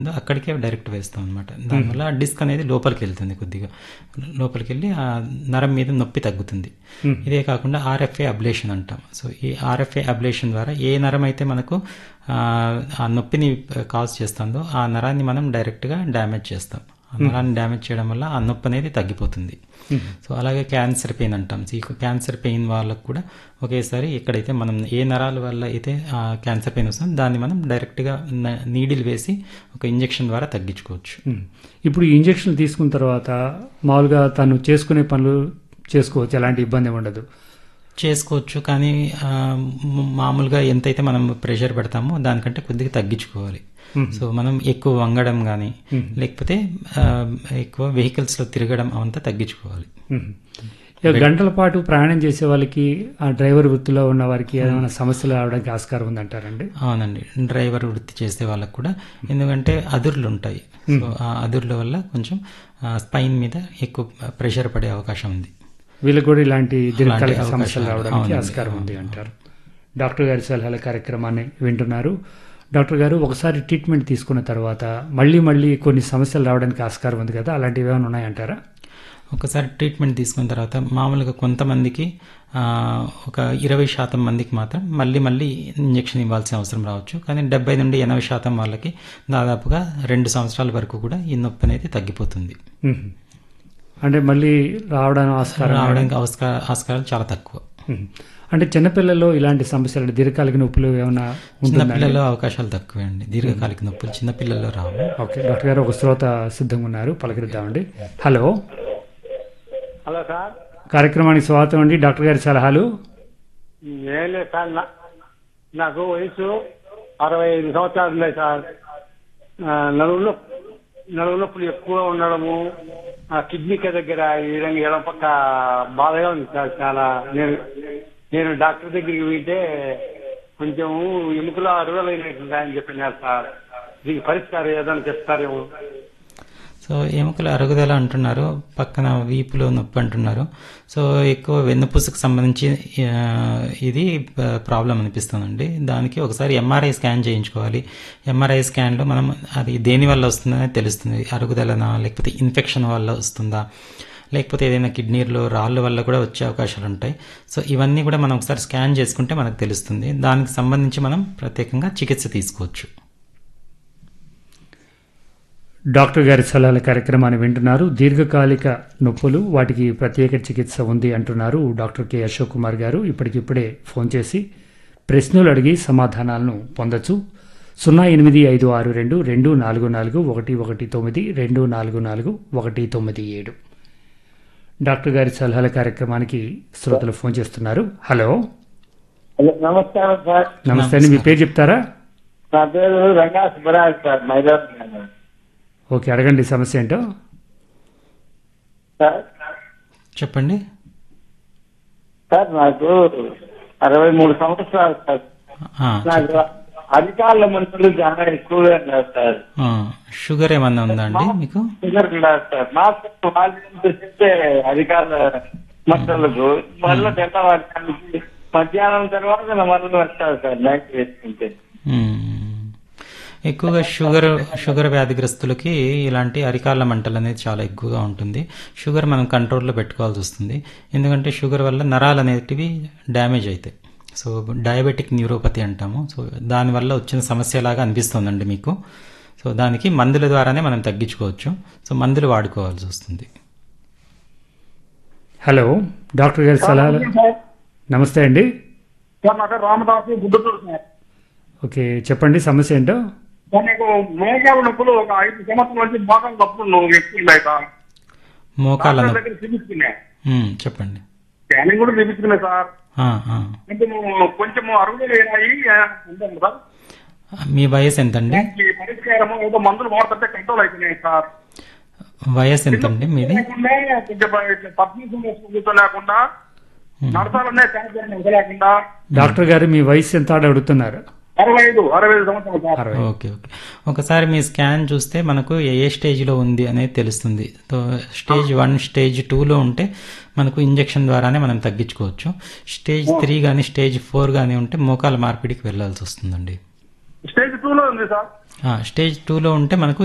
అక్కడికే డైరెక్ట్ వేస్తాం అనమాట దానివల్ల ఆ డిస్క్ అనేది లోపలికి వెళ్తుంది కొద్దిగా లోపలికి వెళ్ళి ఆ నరం మీద నొప్పి తగ్గుతుంది ఇదే కాకుండా ఆర్ఎఫ్ఏ అబ్లేషన్ అంటాం సో ఈ ఆర్ఎఫ్ఏ అబ్లేషన్ ద్వారా ఏ నరం అయితే మనకు ఆ, ఆ నొప్పిని కాజ్ చేస్తుందో ఆ నరాన్ని మనం డైరెక్ట్గా డ్యామేజ్ చేస్తాం ఆ నరాన్ని డ్యామేజ్ చేయడం వల్ల ఆ నొప్పి అనేది తగ్గిపోతుంది సో అలాగే క్యాన్సర్ పెయిన్ అంటాం సో ఈ క్యాన్సర్ పెయిన్ వాళ్ళకు కూడా ఒకేసారి ఎక్కడైతే మనం ఏ నరాల వల్ల అయితే ఆ క్యాన్సర్ పెయిన్ వస్తుందో దాన్ని మనం డైరెక్ట్గా నీడిల్ వేసి ఒక ఇంజెక్షన్ ద్వారా తగ్గించుకోవచ్చు ఉమ్. ఇప్పుడు ఈ ఇంజెక్షన్ తీసుకున్న తర్వాత మామూలుగా తను చేసుకునే పనులు చేసుకోవచ్చు ఎలాంటి ఇబ్బంది ఉండదు చేసుకోవచ్చు కానీ ఆ, మ- మామూలుగా ఎంతైతే మనం ప్రెషర్ పెడతామో దానికంటే కొద్దిగా తగ్గించుకోవాలి సో మనం ఎక్కువ వంగడం కానీ లేకపోతే ఆ, ఎక్కువ వెహికల్స్లో తిరగడం అవంతా తగ్గించుకోవాలి ఉమ్. ఇక గంటల పాటు ప్రయాణం చేసే వాళ్ళకి ఆ డ్రైవర్ వృత్తిలో ఉన్న వారికి ఏమైనా సమస్యలు రావడానికి ఆస్కారం ఉందంటారండి అవునండి డ్రైవర్ వృత్తి చేసే వాళ్ళకు కూడా ఎందుకంటే అదుర్లు ఉంటాయి సో ఆ అదుర్ల వల్ల కొంచెం స్పైన్ మీద ఎక్కువ ప్రెషర్ పడే అవకాశం ఉంది వీళ్ళకి కూడా ఇలాంటి దీర్ఘకాలిక అవకాశాలు, సమస్యలు రావడానికి అవునండి, ఆస్కారం ఉంది అంటారు డాక్టర్ గారి సలహాల కార్యక్రమాన్ని వింటున్నారు డాక్టర్ గారు ఒకసారి ట్రీట్మెంట్ తీసుకున్న తర్వాత మళ్ళీ మళ్ళీ కొన్ని సమస్యలు రావడానికి ఆస్కారం ఉంది కదా అలాంటివి ఏమైనా ఉన్నాయంటారా ఒకసారి ట్రీట్మెంట్ తీసుకున్న తర్వాత మామూలుగా కొంతమందికి ఆ, ఒక ఇరవై శాతం మందికి మాత్రం మళ్ళీ మళ్ళీ ఇంజెక్షన్ ఇవ్వాల్సిన అవసరం రావచ్చు కానీ డెబ్బై నుండి ఎనభై శాతం వాళ్ళకి దాదాపుగా రెండు సంవత్సరాల వరకు కూడా ఈ నొప్పి అనేది తగ్గిపోతుంది ఉమ్. అంటే మళ్ళీ రావడానికి ఆస్కారం రావడానికి ఆస్కార ఆస్కారాలు చాలా తక్కువ ఉమ్. అంటే చిన్నపిల్లల్లో ఇలాంటి సమస్యలు అంటే దీర్ఘకాలిక నొప్పులు ఏమైనా ఉంటుందా చిన్నపిల్లల్లో అవకాశాలు తక్కువే అండి దీర్ఘకాలిక నొప్పులు చిన్నపిల్లల్లో రావు ఓకే డాక్టర్ గారు ఒక శ్రోత సిద్ధంగా ఉన్నారు పలకరిద్దామండి హలో హలో సార్ కార్యక్రమానికి స్వాగతం అండి డాక్టర్ గారి సలహాలు ఏం లేదు సార్ నా- నాకు వయసు అరవై ఐదు సంవత్సరాలు ఉన్నాయి సార్ ఆ, నడుము నొప్పి నడుము నొప్పులు ఎక్కువ ఉండడము ఆ కిడ్నీకి దగ్గర ఈ విధంగా ఎడం పక్క బాధగా ఉంది సార్ చాలా నేను నేను డాక్టర్ దగ్గరికి వెళ్తే కొంచెం ఎముకలు అరుదలైనట్టుంది అని చెప్పినారు సార్ దీనికి పరిష్కారం ఏదైనా చెప్తారేమో సో ఎముకల అరుగుదల అంటున్నారు పక్కన వీపులో నొప్పి అంటున్నారు సో ఎక్కువ వెన్నుపూసకు సంబంధించి ఆ, ఇది ప్రాబ్లం అనిపిస్తుందండి దానికి ఒకసారి ఎంఆర్ఐ స్కాన్ చేయించుకోవాలి ఎంఆర్ఐ స్కాన్లో మనం అది దేని వల్ల వస్తుందని తెలుస్తుంది అరుగుదలనా లేకపోతే ఇన్ఫెక్షన్ వల్ల వస్తుందా లేకపోతే ఏదైనా కిడ్నీలో రాళ్ళ వల్ల కూడా వచ్చే అవకాశాలు ఉంటాయి సో ఇవన్నీ కూడా మనం ఒకసారి స్కాన్ చేసుకుంటే మనకు తెలుస్తుంది దానికి సంబంధించి మనం ప్రత్యేకంగా చికిత్స తీసుకోవచ్చు డాక్టర్ గారి సలహాల కార్యక్రమాన్ని వింటున్నారు దీర్ఘకాలిక నొప్పులు వాటికి ప్రత్యేక చికిత్స ఉంది అంటున్నారు డాక్టర్ కె అశోక్ కుమార్ గారు ఇప్పటికిప్పుడే ఫోన్ చేసి ప్రశ్నలు అడిగి సమాధానాలను పొందొచ్చు సున్నా ఎనిమిది ఐదు ఆరు రెండు రెండు నాలుగు నాలుగు ఒకటి ఒకటి తొమ్మిది రెండు నాలుగు నాలుగు ఒకటి తొమ్మిది ఏడు డాక్టర్ గారి సలహాల కార్యక్రమానికి శ్రోతలు ఫోన్ చేస్తున్నారు హలో హలో నమస్కారం సార్ నమస్తే అండి మీ పేరు చెప్తారా నా పేరు రంగా సుబ్బరాజ్ సార్ మైదాన్ ఓకే అడగండి సమస్య ఏంటో సార్ చెప్పండి సార్ నాకు అరవై మూడు సంవత్సరాలు సార్ ఆ, నాకు అధికారుల మనుషులు చాలా ఎక్కువగా ఉన్నారు సార్ ఆ, షుగర్ ఏమన్నా ఉందా అండి మీకు షుగర్ ఉన్నారు సార్ నాకు వాళ్ళు చెప్తే అధికారుల మనుషులకు మళ్ళీ తెల్లవారికి మధ్యాహ్నం తర్వాత నా మళ్ళీ వస్తారు సార్ నైట్ వేసుకుంటే మ్మ్. ఎక్కువగా షుగర్ షుగర్ వ్యాధిగ్రస్తులకి ఇలాంటి అరికాళ్ళ మంటలు అనేది చాలా ఎక్కువగా ఉంటుంది షుగర్ మనం కంట్రోల్లో పెట్టుకోవాల్సి వస్తుంది ఎందుకంటే షుగర్ వల్ల నరాలు అనేటివి డ్యామేజ్ అవుతాయి సో డయాబెటిక్ న్యూరోపతి అంటాము సో దానివల్ల వచ్చిన సమస్యలాగా అనిపిస్తుందండి మీకు సో దానికి మందుల ద్వారానే మనం తగ్గించుకోవచ్చు సో మందులు వాడుకోవాల్సి వస్తుంది హలో డాక్టర్ గారి సలహాలు నమస్తే అండి సార్ నా పేరు రామదాసు గుడ్డూరు సార్ ఓకే చెప్పండి సమస్య ఏంటో సార్ నీకు మోకాల నొప్పులు ఒక ఐదు సంవత్సరాల నుంచి మోకాల నొప్పులు నువ్వు ఎక్కువ ఉన్నాయి సార్ మోకాల డాక్టర్ నొప్పి దగ్గర చూపించుకున్నా మ్మ్, చెప్పండి స్కానింగ్ కూడా చూపించుకున్నా సార్ ఆ, ఆ. కొంచెము కొంచెము అరుగుదల అయినాయి ఉంటాం కదా మీ వయసు ఎంతండి దానికి పరిష్కారము ఏదో మందులు వాడుతుంటే కంట్రోల్ అయిపోయినాయి సార్ వయసు ఎంతండి మీది లేకుండా కొంచెం ఇట్లా పబ్లిక్ వేసుకుంటూ లేకుండా నడతాలనే ఛాన్స్ వదలేకుండా డాక్టర్ గారు మీ వయసు ఎంత అని అడుగుతున్నారు అరవై ఐదు అరవై ఐదు సంవత్సరాలు సార్ అరవై ఓకే ఓకే ఒకసారి మీ స్కాన్ చూస్తే మనకు ఏ ఏ స్టేజ్లో ఉంది అనేది తెలుస్తుంది సో స్టేజ్ వన్ స్టేజ్ టూలో ఉంటే మనకు ఇంజెక్షన్ ద్వారానే మనం తగ్గించుకోవచ్చు స్టేజ్ త్రీ కానీ స్టేజ్ ఫోర్ కానీ ఉంటే మోకాల మార్పిడికి వెళ్ళాల్సి వస్తుందండి స్టేజ్ టూ టూలో ఉంది సార్ స్టేజ్ టూలో ఉంటే మనకు